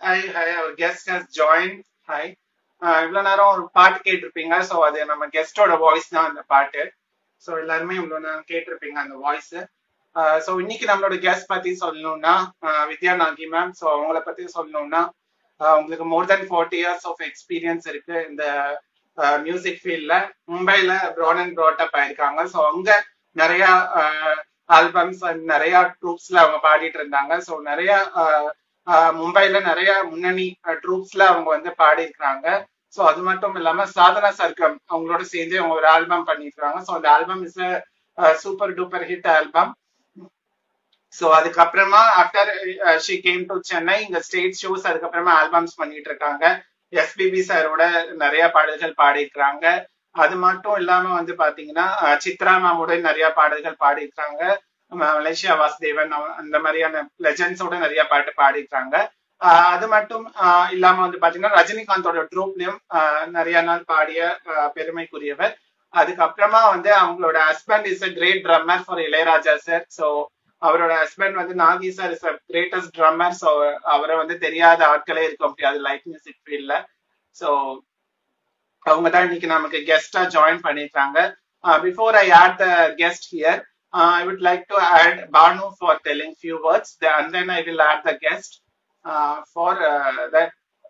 Hi hi அவர் guest has join hi இவ்வளவு நேரம் ஒரு பாட்டு கேட்டிருப்பீங்க ஸோ அது நம்ம கெஸ்டோட வாய்ஸ் தான் அந்த பாட்டு ஸோ எல்லாருமே இவ்வளவு நேரம் கேட்டிருப்பீங்க அந்த வாய்ஸ் ஸோ இன்னைக்கு நம்மளோட கெஸ்ட் பத்தி சொல்லணும்னா ஆஹ் வித்யா நாகி மேம் ஸோ அவங்கள பத்தி சொல்லணும்னா ஆஹ் உங்களுக்கு more then forty years of experience இருக்கு இந்த மியூசிக் ஃபீல்ட்ல மும்பைல ப்ராட் அண்ட் ப்ராட் அப் ஆயிருக்காங்க ஸோ அங்க நிறைய ஆல்பம்ஸ் நிறைய ட்ரூப்ஸ்ல அவங்க பாடிட்டு இருந்தாங்க ஸோ நிறைய ஆஹ் ஆஹ் மும்பைல நிறைய முன்னணி ட்ரூப்ஸ்ல அவங்க வந்து பாடி இருக்கிறாங்க ஸோ அது மட்டும் இல்லாம சாதனா சர்க்கம் அவங்களோட சேர்ந்து அவங்க ஒரு ஆல்பம் பண்ணிருக்காங்க ஸோ அந்த album is super duper hit album so அதுக்கப்புறமா after she came to Chennai இங்க ஸ்டேட் ஷோஸ் அதுக்கப்புறமா ஆல்பம்ஸ் பண்ணிட்டு இருக்காங்க எஸ்பிபி சாரோட நிறைய பாடல்கள் பாடியிருக்கிறாங்க அது மட்டும் இல்லாம வந்து பாத்தீங்கன்னா சித்ரா மேமோட நிறைய பாடல்கள் பாடியிருக்காங்க மலேசியா வாசுதேவன் அந்த மாதிரியான லெஜண்ட்ஸோட நிறைய பாட்டு பாடியிருக்காங்க அது மட்டும் இல்லாம வந்து பாத்தீங்கன்னா ரஜினிகாந்தோட ட்ரூப்லயும் நிறைய நாள் பாடிய பெருமைக்குரியவர் அதுக்கப்புறமா வந்து அவங்களோட husband is a great drummer for Ilaiyaraaja sir so அவரோட ஹஸ்பண்ட் வந்து Nagi sir is a greatest drummer so அவரை வந்து தெரியாத ஆட்களே இருக்க முடியாது லைட் மியூசிக் ஃபீல்ட்ல ஸோ அவங்க தான் இன்னைக்கு நமக்கு கெஸ்டா ஜாயின் பண்ணிருக்காங்க before I add the guest here I would like to add Bhanu for telling few words and then I will add the guest for the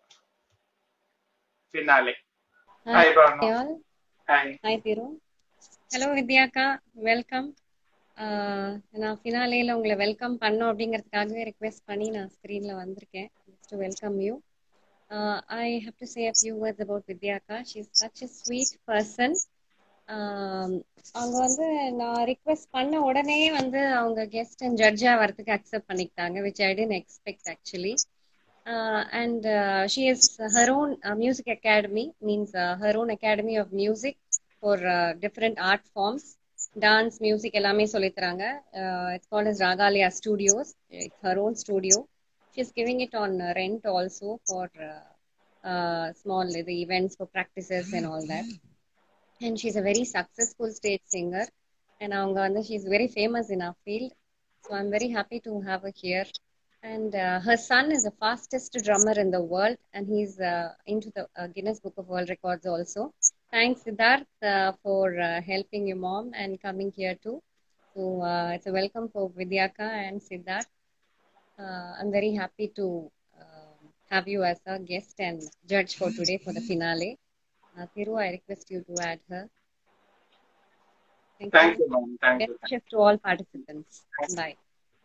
finale hi Bhanu hi hi Thiru hello வித்யாக்கா welcome நான் ஃபினாலேல உங்களை welcome பண்ணோம் அப்படிங்கிறதுக்காகவே request பண்ணி நான் ஸ்க்ரீன்ல வந்திருக்கேன் to welcome you I have to say a few words about வித்யாக்கா she is such a sweet person அவங்க வந்து நான் ரிக்வெஸ்ட் பண்ண உடனே வந்து அவங்க கெஸ்ட் அண்ட் ஜட்ஜா வரதுக்கு அக்செப்ட் பண்ணிக்கிட்டாங்க which I didn't expect actually and she is her own music academy means her own academy of music for different art forms dance music எல்லாமே சொல்லித்தராங்க it's called is Ragalaya studios it's her own studio she is giving it on rent also for small இது events for practices and all that and she is a very successful stage singer and அவங்க வந்து she is very famous in our field so I am very happy to have a here and uh, her son is the fastest drummer in the world and he's uh, into the uh, guinness book of world records also thanks siddharth for helping your mom and coming here too so it's a welcome for vidyaka and siddharth i'm very happy to have you as a guest and judge for today for the finale thiru i request you to add her thank, thank you, mom. Thank best you. to all participants bye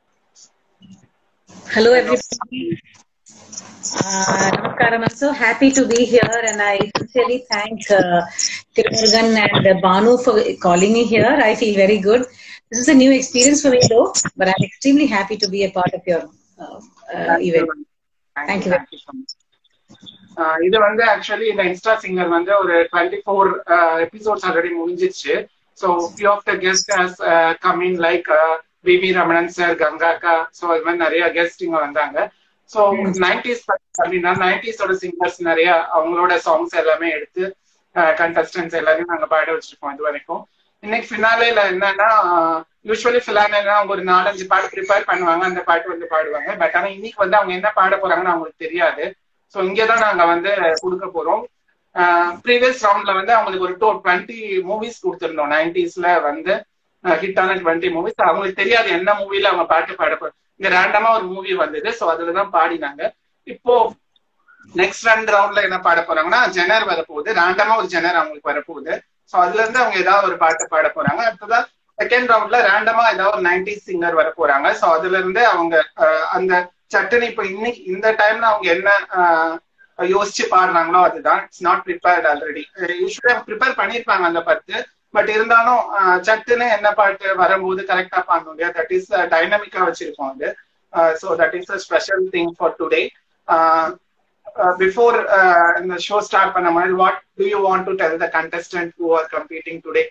Hello, everybody. Uh, Namaskaram. I'm so happy to be here, and I sincerely thank uh, Tirumurugan and uh, Banu for calling me here. I feel very good. This is a new experience for me, though, but I'm extremely happy to be a part of your uh, uh, event. Thank you. Thank you so much. இது வந்து actually இந்த Insta singer வந்து ஒரு twenty four episodes already முடிஞ்சிச்சு so few of the guest has coming like PB Ramanan sir கங்காக்கா so அது மாதிரி நிறைய கெஸ்ட் இங்க வந்தாங்க ஸோ நைன்டிஸ் அப்படின்னா நைன்டிஸோட சிங்கர்ஸ் நிறைய அவங்களோட சாங்ஸ் எல்லாமே எடுத்து கண்டஸ்டன்ஸ் எல்லாரையும் நாங்க பாட வச்சிருக்கோம் இது வரைக்கும் இன்னைக்கு ஃபினாலேல என்னன்னா யூஸ்வலி ஃபினாலேல அவங்க ஒரு நாலஞ்சு பாட்டு ப்ரிப்பேர் பண்ணுவாங்க அந்த பாட்டு வந்து பாடுவாங்க பட் ஆனா இன்னைக்கு வந்து அவங்க என்ன பாட போறாங்கன்னு அவங்களுக்கு தெரியாது ஸோ இங்கதான் நாங்க வந்து கொடுக்க போறோம் ப்ரீவியஸ் ரவுண்ட்ல வந்து அவங்களுக்கு ஒரு டூ டுவெண்ட்டி மூவிஸ் கொடுத்துருந்தோம் நைன்டிஸ்ல வந்து ஹிட்டான டுவெண்ட்டி மூவிஸ் அவங்களுக்கு தெரியாது என்ன மூவில அவங்க பாட்டு பாட இங்க ரேண்டமா ஒரு மூவி வந்தது ஸோ அதுலதான் பாடினாங்க இப்போ நெக்ஸ்ட் ரெண்டு ரவுண்ட்ல என்ன பாட போறாங்கன்னா ஜெனர் வரப்போகுது ரேண்டமா ஒரு ஜெனர் அவங்களுக்கு வரப்போகுது ஸோ அதுல இருந்து அவங்க ஏதாவது ஒரு பாட்டு பாட போறாங்க அடுத்ததா செகண்ட் ரவுண்ட்ல ரேண்டமா ஏதாவது ஒரு நைன்டி சிங்கர் வர போறாங்க ஸோ அதுல இருந்து அவங்க அந்த சட்டுன்னு இப்போ இன்னைக்கு இந்த டைம்ல அவங்க என்ன யோசிச்சு பாடுறாங்களோ அதுதான் it's not prepared already usually prepare பண்ணிருப்பாங்க அந்த பத்து பட் இருந்தாலும் சட்டுன்னு என்ன பாட்டு வரும்போது கரெக்டா பாடணும் இல்லையா தட் இஸ் டைனமிக்கா வச்சிருக்கோம் அது so that is a special thing for today before இந்த ஷோ ஸ்டார்ட் பண்ண மாதிரி what do you want to tell the contestant who are competing today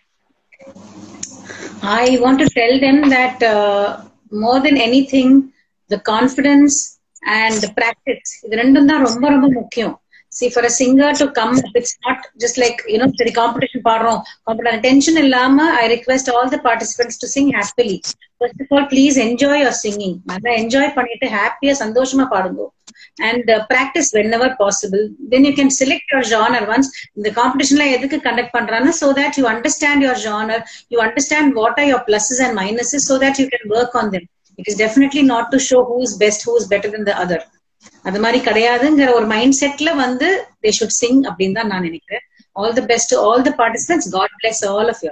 I want to tell them that uh, more than anything, the confidence and the practice இது ரெண்டும் தான் ரொம்ப ரொம்ப முக்கியம் see for a singer to come it's not just like you know the competition பாடுறோம் competition tension இல்லாம i request all the participants to sing happily first of all please enjoy your singing நல்லா enjoy பண்ணிட்டு ஹாப்பியா சந்தோஷமா பாடுங்க and uh, practice whenever possible then you can select your genre once இந்த competitionல எதுக்கு conduct பண்றாங்க so that you understand your genre you understand what are your pluses and minuses so that you can work on them it is definitely not to show who is best who is better than the other அது மாதிரி கிடையாதுங்கிற ஒரு mind செட்ல வந்து they should Singh அப்படின்னு தான் நான் நினைக்கிறேன் all the best all the participants god bless all of you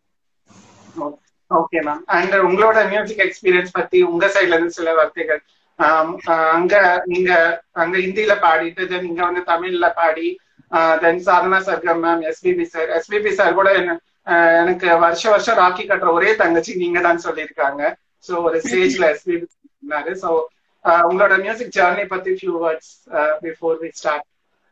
okay ma'am and உங்களோட மியூசிக் எக்ஸ்பீரியன்ஸ் பத்தி உங்க சைட்ல இருந்து சில வார்த்தைகள் ஆம், ஆஹ் அங்க நீங்க அங்க ஹிந்தில பாடிட்டு தென் இங்க வந்து தமிழ்ல பாடி then Sadhana Sargam ma'am SPB sir SPB sir கூட என்ன ஆஹ் எனக்கு வருஷ வருஷம் ராக்கி கட்டுற ஒரே தங்கச்சி நீங்க தான் சொல்லியிருக்காங்க ஸோ ஒரு ஸ்டேஜ்ல எஸ்பிபி சொன்னாரு ஸோ உங்களோட மியூசிக் ஜேர்னி பத்தி few words before we start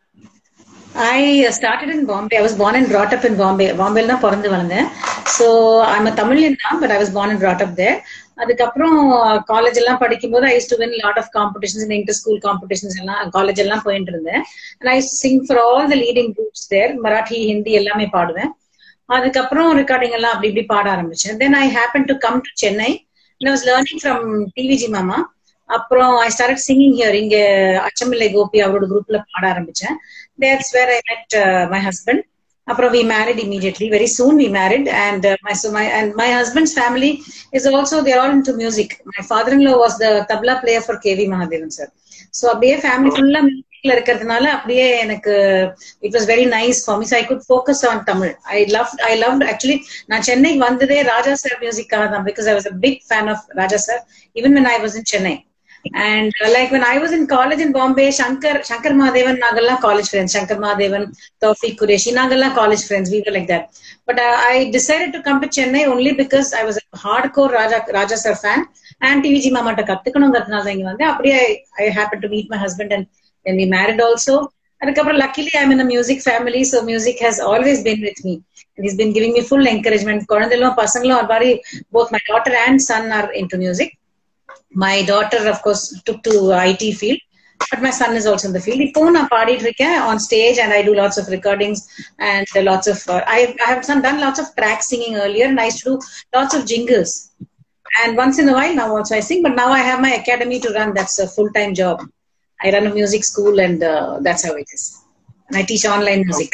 I started in Bombay. I was born and brought up in Bombay. Bombay தான் பிறந்து வளர்ந்தேன் ஸோ ஐம் அ தமிழியன் தான் but I was born and brought up there. அதுக்கப்புறம் college எல்லாம் படிக்கும்போது I to win lot of competitions இந்த inter school competitions எல்லாம் college எல்லாம் போயிட்டு இருந்தேன் and I sing for all the leading groups there Marathi Hindi எல்லாமே பாடுவேன் அதுக்கப்புறம் ரெக்கார்டிங் எல்லாம் அப்படி இப்படி பாட ஆரம்பிச்சேன் then I happen to come to Chennai I was learning from TVG மாமா அப்புறம் ஐ ஸ்டார்ட் சிங்கிங் ஹியர் இங்க அச்சமில்லை கோபி அவரோட குரூப்ல பாட ஆரம்பிச்சேன் that's where I met my husband அப்புறம் we married immediately very soon we married and my my and my husband's family is also there all in to music my father in law was the tabla player for KV Mahadevan sir so அப்படியே family ஃபுல்லா மியூசிக்ல இருக்கிறதுனால அப்படியே எனக்கு it was very nice for me so I good focus on Tamil I love I love actually நான் சென்னைக்கு வந்ததே Raja sir மியூசிக்காக தான் because I was a big fan of Raja sir even when I was in Chennai and uh, like when I was in college in Bombay, Shankar Shankar Mahadevan Nagalla college friends, Shankar Mahadevan, Tawfiq Qureshi, Nagalla college friends. We were like that. But uh, I decided to come to Chennai only because I was a hardcore Raja Raja sir fan and TVG Mama ta கத்துக்கணுங்கிறதுனால தான் இங்க வந்தேன் அப்படியே I happened to meet my husband and then we married also. அதுக்கப்புறம் luckily I'm in a music family, so music has always been with me. And he's been giving me full encouragement. குழந்தைகளும் பசங்களும் ஒரு மாதிரி both my daughter and son are into music. my daughter of course took to IT field but my son is also in the field இப்போ நான் பாடிட்டு இருக்கேன் on stage and I do lots of recordings and lots of uh, I, I have some, done lots of track singing earlier and I used to do lots of jingles and once in a while now also I sing but now I have my academy to run that's a full-time job I run a music school and uh, that's how it is and I teach online music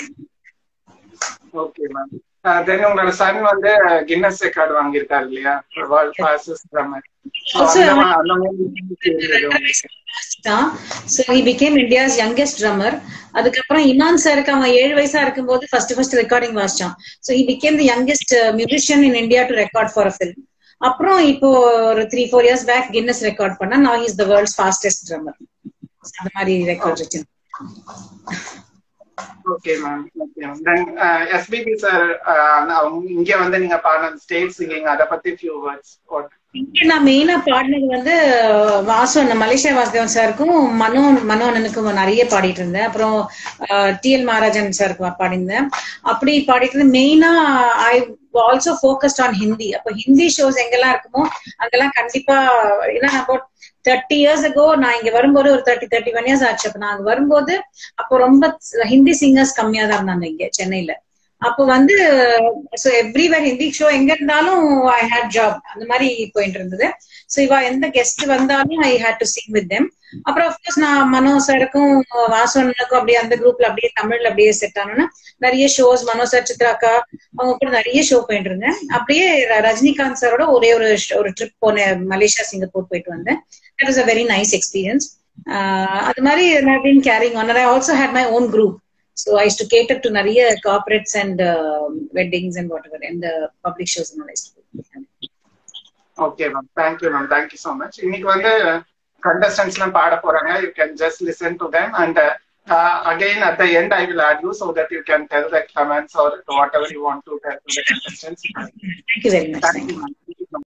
okay ma'am then உங்களோட son வந்து Guinness record வாங்கியிருக்காரு இல்லையா world fastest drummer Also, அந்த அவன் மா- அந்த மாதிரி தான் so he became India's youngest drummer அதுக்கப்புறம் இமான் சாருக்கு அவன் ஏழு வயசா இருக்கும்போது ஃபர்ஸ்ட் ஃபர்ஸ்ட் ரெக்கார்டிங் வாசிச்சான் so he became the youngest musician in India to record for a film அப்புறம் இப்போ ஒரு three four years back Guinness record பண்ணா நான் is the world's fastest drummer அந்த மாதிரி ரெக்கார்ட் வச்சு okay ma'am okay ma'am then SPB sir இங்க வந்து நீங்க பாடின ஸ்டேட் சிங்கிங் அத பத்தி ஃபியூ வேர்ட்ஸ் இங்க நான் மெயினா பாடினது வந்து வாசு அண்ணன் மலேசியா வாசுதேவன் சாருக்கும் மனோ மனோ அண்ணனுக்கும் நிறைய பாடிட்டு இருந்தேன் அப்புறம் டிஎல் மகாராஜன் சாருக்கு பாடியிருந்தேன் அப்படி பாடிட்டு இருந்தேன் மெயினா I also focused on Hindi அப்போ ஹிந்தி ஷோஸ் எங்கெல்லாம் இருக்குமோ அங்கெல்லாம் கண்டிப்பா ஏன்னா நம்ம தேர்ட்டி இயர்ஸ் அகோ நான் இங்க வரும்போது ஒரு தேர்ட்டி தேர்ட்டி ஒன் இயர்ஸ் ஆச்சு அப்ப நாங்க வரும்போது அப்போ ரொம்ப ஹிந்தி சிங்கர்ஸ் கம்மியா தான் இருந்தாங்க இங்க சென்னையில அப்போ வந்து ஸோ எவ்ரிவேர் ஹிந்தி ஷோ எங்க இருந்தாலும் ஐ ஹேட் ஜாப் அந்த மாதிரி போயிட்டு இருந்தது ஸோ இவா எந்த கெஸ்ட் வந்தாலும் I had to sing with them அப்புறம் அஃப்கோர்ஸ் நான் மனோ சாருக்கும் வாசவனுக்கும் அப்படியே அந்த குரூப்ல அப்படியே தமிழ்ல அப்படியே செட் ஆனோன்னா நிறைய ஷோஸ் மனோ சார் சித்ராக்கா அவங்க கூட நிறைய ஷோ போயிட்டு இருந்தேன் அப்படியே ர- ரஜினிகாந்த் சாரோட ஒரே ஒரு sh- ஒரு ட்ரிப் போனேன் மலேசியா சிங்கப்பூர் போயிட்டு வந்தேன் that is a very nice experience அது மாதிரி been carrying on I also had my own group So I used to cater to நிறைய corporates and uh, weddings and whatever and the public shows and all I used to do. Okay ma'am thank you ma'am thank you so much இன்னைக்கு வந்து contestants எல்லாம் பாட போறாங்க you can just listen to them and again at the end I will add you so that you can tell the comments or whatever you want to tell to the contestants Thank you very much. Thank thank you you. Ma'am